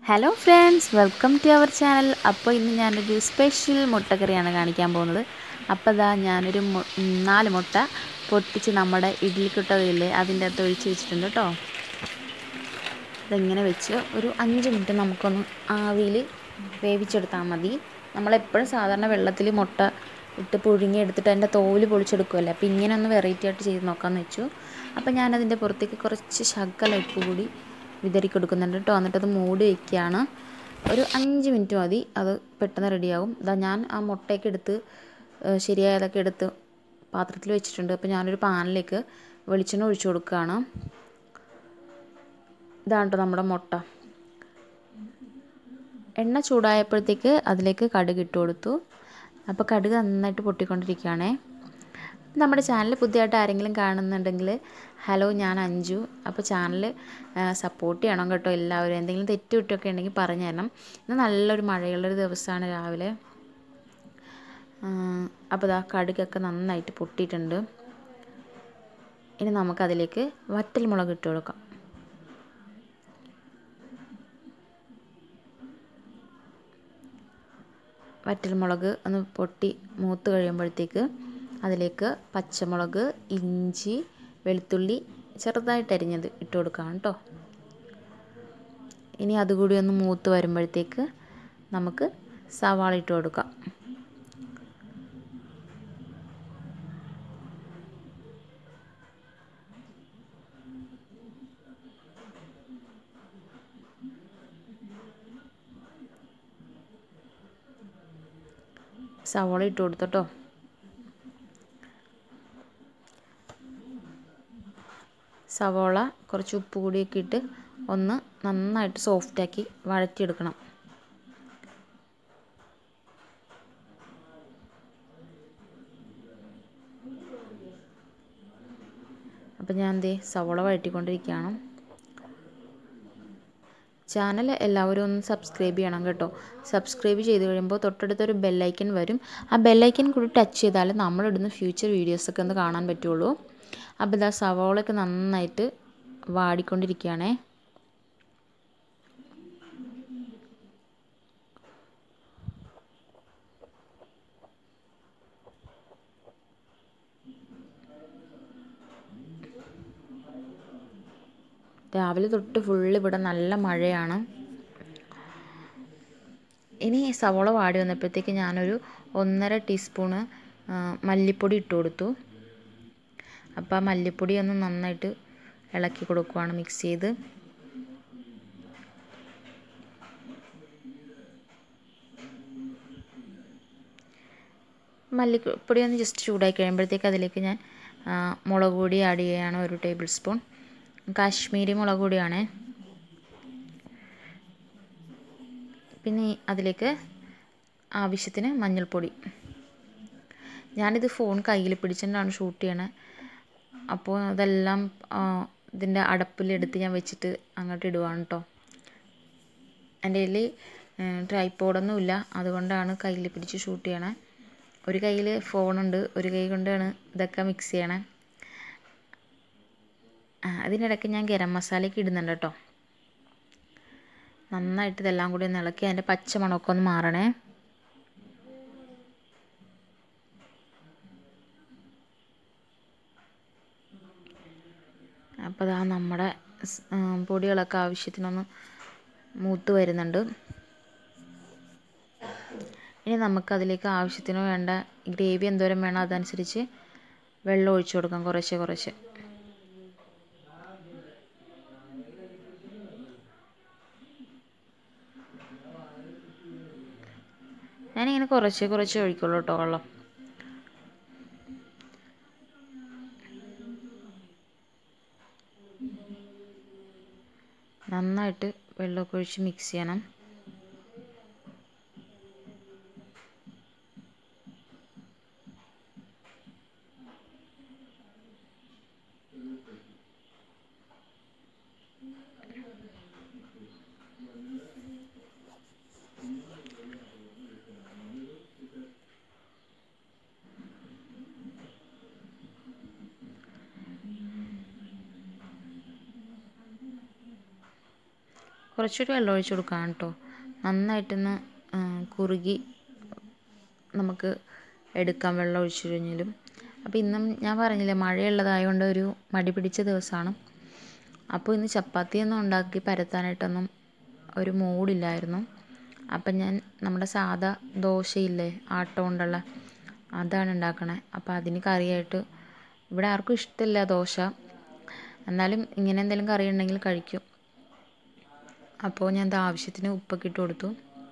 hello friends welcome to our channel അപ്പോൾ ഇന്ന് ഞാനൊരു സ്പെഷ്യൽ മുട്ടക്കറിയാണ് കാണിക്കാൻ പോകുന്നത് അപ്പോൾ ഇതാ ഞാനൊരു മു- ഉം, നാല് മുട്ട പൊട്ടിച്ച് നമ്മുടെ ഇഡ്ഡലിക്കുട്ടകയില്ലേ അതിൻ്റെ അകത്ത് ഒഴിച്ച് വെച്ചിട്ടുണ്ട് കേട്ടോ ഇതിങ്ങനെ വെച്ച് ഒരു അഞ്ച് മിനിറ്റ് നമുക്കൊന്ന് ആവിയിൽ വേവിച്ചെടുത്താൽ മതി നമ്മളെപ്പോഴും സാധാരണ വെള്ളത്തിൽ മുട്ട ഇട്ട് പുഴുങ്ങി എടുത്തിട്ട് അതിൻ്റെ തോല് പൊളിച്ചെടുക്കുമല്ലേ അപ്പോൾ ഇങ്ങനെ ഒന്ന് വെറൈറ്റി ആയിട്ട് ചെയ്ത് നോക്കാമെന്ന് വെച്ചു അപ്പോൾ ഞാനതിൻ്റെ പുറത്തേക്ക് കുറച്ച് ശകല ഉപ്പ് കൂടി വിതറി കൊടുക്കുന്നുണ്ട് കേട്ടോ എന്നിട്ടത് മൂടി വയ്ക്കുകയാണ് ഒരു അഞ്ച് മിനിറ്റ് മതി അത് പെട്ടെന്ന് റെഡിയാവും ഇതാ ഞാൻ ആ മുട്ടയൊക്കെ എടുത്ത് ഏഹ് ശരിയായതൊക്കെ എടുത്ത് പാത്രത്തിൽ വെച്ചിട്ടുണ്ട് അപ്പോൾ ഞാനൊരു പാനിലേക്ക് വെളിച്ചെണ്ണ ഒഴിച്ചു കൊടുക്കുകയാണ് ഇതാണ് കേട്ടോ നമ്മുടെ മുട്ട എണ്ണ ചൂടായപ്പോഴത്തേക്ക് അതിലേക്ക് കടുക് ഇട്ട് കൊടുത്തു അപ്പോൾ കടുക് നന്നായിട്ട് പൊട്ടിക്കൊണ്ടിരിക്കുകയാണേ നമ്മുടെ ചാനൽ പുതിയതായിട്ട് ആരെങ്കിലും കാണുന്നുണ്ടെങ്കിൽ ഹലോ ഞാൻ അഞ്ജു അപ്പോൾ ചാനൽ സപ്പോർട്ട് ചെയ്യണം കേട്ടോ എല്ലാവരും എന്തെങ്കിലും തെറ്റ് വിട്ടൊക്കെ ഉണ്ടെങ്കിൽ പറഞ്ഞു തരണം ഇന്ന് നല്ലൊരു മഴയുള്ളൊരു ദിവസമാണ് രാവിലെ അപ്പോൾ ഇതാ കടുകൊക്കെ നന്നായിട്ട് പൊട്ടിയിട്ടുണ്ട് ഇനി നമുക്കതിലേക്ക് വറ്റൽ മുളക് ഇട്ട് കൊടുക്കാം വറ്റൽമുളക് ഒന്ന് പൊട്ടി മൂത്ത് കഴിയുമ്പോഴത്തേക്ക് അതിലേക്ക് പച്ചമുളക് ഇഞ്ചി വെളുത്തുള്ളി ചെറുതായിട്ട് അരിഞ്ഞത് ഇട്ട് കൊടുക്കാം കേട്ടോ ഇനി അതുകൂടി ഒന്ന് മൂത്ത് വരുമ്പോഴത്തേക്ക് നമുക്ക് സവാള ഇട്ട് കൊടുക്കാം സവാള ഇട്ട് കൊടുത്തോട്ടോ സവാള കുറച്ച് ഉപ്പ് കൂടിയൊക്കെ ഇട്ട് ഒന്ന് നന്നായിട്ട് സോഫ്റ്റാക്കി വഴറ്റിയെടുക്കണം അപ്പം ഞാൻ ദേ സവാള വഴറ്റിക്കൊണ്ടിരിക്കുകയാണ് ചാനൽ എല്ലാവരും ഒന്ന് സബ്സ്ക്രൈബ് ചെയ്യണം കേട്ടോ സബ്സ്ക്രൈബ് ചെയ്ത് കഴിയുമ്പോൾ തൊട്ടടുത്തൊരു ബെല്ലൈക്കൻ വരും ആ ബെല്ലൈക്കൻ കൂടി ടച്ച് ചെയ്താൽ നമ്മളിടുന്ന ഫ്യൂച്ചർ വീഡിയോസൊക്കെ ഒന്ന് കാണാൻ പറ്റുള്ളൂ അപ്പോൾ ഇതാ സവാളയൊക്കെ നന്നായിട്ട് വാടിക്കൊണ്ടിരിക്കുകയാണേ രാവിലെ തൊട്ട് ഫുള്ള് ഇവിടെ നല്ല മഴയാണ് ഇനി സവോള വാടി വന്നപ്പോഴത്തേക്ക് ഞാനൊരു ഒന്നര ടീസ്പൂണ് ആ, മല്ലിപ്പൊടി ഇട്ട് കൊടുത്തു അപ്പോൾ ആ മല്ലിപ്പൊടി ഒന്ന് നന്നായിട്ട് ഇളക്കി കൊടുക്കുവാണ് മിക്സ് ചെയ്ത് മല്ലിപ്പൊടി ഒന്ന് ജസ്റ്റ് ചൂടായി കഴിയുമ്പോഴത്തേക്ക് അതിലേക്ക് ഞാൻ ആ, മുളക് പൊടി ആഡ് ചെയ്യുകയാണ് ഒരു ടേബിൾ സ്പൂൺ കാശ്മീരി മുളക് പൊടിയാണ് പിന്നെ അതിലേക്ക് ആവശ്യത്തിന് മഞ്ഞൾപ്പൊടി ഞാനിത് ഫോൺ കയ്യിൽ പിടിച്ചിട്ടാണ് ഷൂട്ട് ചെയ്യണത് അപ്പോൾ അതെല്ലാം ആ, ഇതിൻ്റെ അടപ്പിലെടുത്ത് ഞാൻ വെച്ചിട്ട് അങ്ങോട്ട് ഇടുവാണ് കേട്ടോ എൻ്റെ കയ്യിൽ ട്രൈപ്പോഡൊന്നും ഇല്ല അതുകൊണ്ടാണ് കയ്യിൽ പിടിച്ച് ഷൂട്ട് ചെയ്യണേ ഒരു കയ്യിൽ ഫോണുണ്ട് ഒരു കൈ കൊണ്ടാണ് ഇതൊക്കെ മിക്സ് ചെയ്യണേ ആ, അതിനിടയ്ക്ക് ഞാൻ ഗരം മസാലയൊക്കെ ഇടുന്നുണ്ട് കേട്ടോ നന്നായിട്ട് ഇതെല്ലാം കൂടി ഒന്ന് ഇളക്കി അതിൻ്റെ പച്ച മണമൊക്കെ ഒന്ന് മാറണേ അപ്പോൾ അതാ നമ്മുടെ സ്- ആ, പൊടികളൊക്കെ ആവശ്യത്തിനൊന്ന് മൂത്ത് വരുന്നുണ്ട് ഇനി നമുക്കതിലേക്ക് ആവശ്യത്തിന് വേണ്ട ഗ്രേവി എന്തോരം വേണം അതനുസരിച്ച് വെള്ളം ഒഴിച്ചു കൊടുക്കാം കുറേശ്ശെ കുറേശ്ശെ ഞാനിങ്ങനെ കുറച്ച് കുറച്ച് ഒഴിക്കുള്ളൂ കേട്ടോ വെള്ളം നന്നായിട്ട് വെള്ളമൊക്കെ ഒഴിച്ച് മിക്സ് ചെയ്യണം കുറച്ചൊരു വെള്ളം ഒഴിച്ച് കൊടുക്കാം കേട്ടോ നന്നായിട്ടൊന്ന് ആ, കുറുകി നമുക്ക് എടുക്കാം വെള്ളം ഒഴിച്ചു കഴിഞ്ഞാലും അപ്പോൾ ഇന്നും ഞാൻ പറഞ്ഞില്ലേ മഴയുള്ളതായതുകൊണ്ട് ഒരു മടി പിടിച്ച ദിവസമാണ് അപ്പോൾ ഇന്ന് ചപ്പാത്തിയൊന്നും ഉണ്ടാക്കി പരത്താനായിട്ടൊന്നും ഒരു മൂഡില്ലായിരുന്നു അപ്പം ഞാൻ നമ്മുടെ സാദാ ദോശയില്ലേ ആട്ട കൊണ്ടുള്ള അതാണ് ഉണ്ടാക്കണേ അപ്പോൾ അതിന് കറിയായിട്ട് ഇവിടെ ആർക്കും ഇഷ്ടമില്ല ദോശ എന്നാലും ഇങ്ങനെ എന്തെങ്കിലും കറി ഉണ്ടെങ്കിൽ കഴിക്കും അപ്പോൾ ഞാൻ ഇത് ആവശ്യത്തിന് ഉപ്പൊക്കെ ഇട്ട് കൊടുത്തു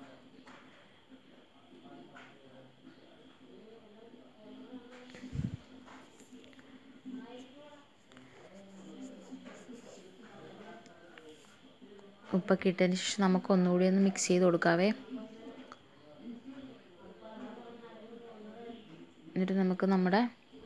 ഉപ്പൊക്കെ ഇട്ടതിന് ശേഷം നമുക്ക് ഒന്നുകൂടി ഒന്ന് മിക്സ് ചെയ്ത് കൊടുക്കാവേ എന്നിട്ട് നമുക്ക് നമ്മുടെ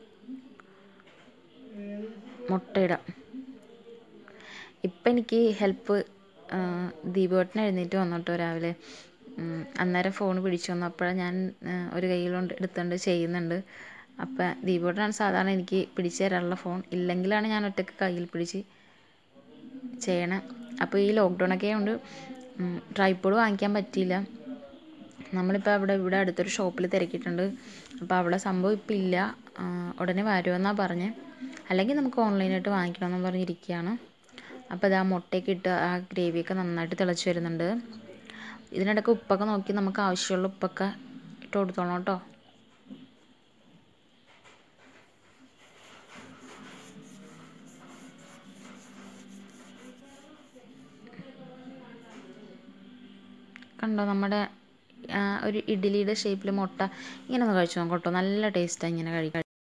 മുട്ടയിടാം ഇപ്പം എനിക്ക് ഹെൽപ്പ് ദീപേട്ടൻ എഴുന്നേറ്റ് വന്നിട്ടോ രാവിലെ ഉം, അന്നേരം ഫോൺ പിടിച്ചു വന്നു അപ്പോഴാണ് ഞാൻ ആ, ഒരു കയ്യിലുണ്ട് എടുത്തുകൊണ്ട് ചെയ്യുന്നുണ്ട് അപ്പം ദീപേട്ടനാണ് സാധാരണ എനിക്ക് പിടിച്ചു തരാനുള്ള ഫോൺ ഇല്ലെങ്കിലാണ് ഞാൻ ഒറ്റയ്ക്ക് കയ്യിൽ പിടിച്ച് ചെയ്യണം അപ്പോൾ ഈ ലോക്ക്ഡൗൺ ഒക്കെ കൊണ്ട് ട്രൈപ്പോഡ് വാങ്ങിക്കാൻ പറ്റിയില്ല നമ്മളിപ്പോൾ അവിടെ ഇവിടെ അടുത്തൊരു ഷോപ്പിൽ തിരക്കിയിട്ടുണ്ട് അപ്പോൾ അവിടെ സംഭവം ഇപ്പം ഇല്ല ആ, ഉടനെ വരുമെന്നാണ് പറഞ്ഞത് അല്ലെങ്കിൽ നമുക്ക് ഓൺലൈനായിട്ട് വാങ്ങിക്കണമെന്ന് പറഞ്ഞിരിക്കുകയാണ് അപ്പോൾ ഇത് ആ മുട്ടയൊക്കെ ഇട്ട് ആ ഗ്രേവിയൊക്കെ നന്നായിട്ട് തിളച്ച് വരുന്നുണ്ട് ഇതിനിടയ്ക്ക് ഉപ്പൊക്കെ നോക്കി നമുക്ക് ആവശ്യമുള്ള ഉപ്പൊക്കെ ഇട്ട് കൊടുത്തോളാം കേട്ടോ കണ്ടോ നമ്മുടെ ആ, ഒരു ഇഡ്ഡലിയുടെ ഷേപ്പിൽ മുട്ട ഇങ്ങനെ ഒന്ന് കഴിച്ചു നോക്കാം കേട്ടോ നല്ല ടേസ്റ്റാണ് ഇങ്ങനെ കഴിക്കാൻ